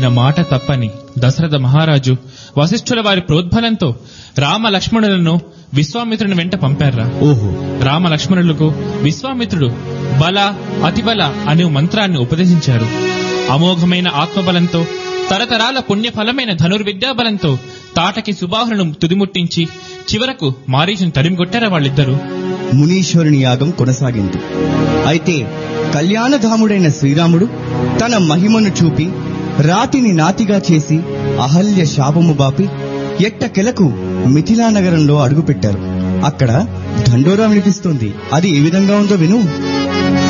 ఆయన మాట తప్పని దశరథ మహారాజు వశిష్ఠుల వారి ప్రోద్బలంతో రామ లక్ష్మణులను విశ్వామిత్రుని వెంట పంపారా ఓహో రామ లక్ష్మణులకు విశ్వామిత్రుడు బల అతిబల అనే మంత్రాన్ని ఉపదేశించారు అమోఘమైన ఆత్మబలంతో తరతరాల పుణ్యఫలమైన ధనుర్విద్యా బలంతో తాటకి సుబాహులను తుదిముట్టించి చివరకు మారీచును తరిమికొట్టారా వాళ్ళిద్దరూ మునీశ్వరుని యాగం కొనసాగింది అయితే కళ్యాణధాముడైన శ్రీరాముడు తన మహిమను చూపి రాతిని నాతిగా చేసి అహల్య శాపము బాపి ఎట్టకెలకు మిథిలా నగరంలో అడుగుపెట్టారు అక్కడ దండోరా వినిపిస్తోంది అది ఏ విధంగా ఉందో విను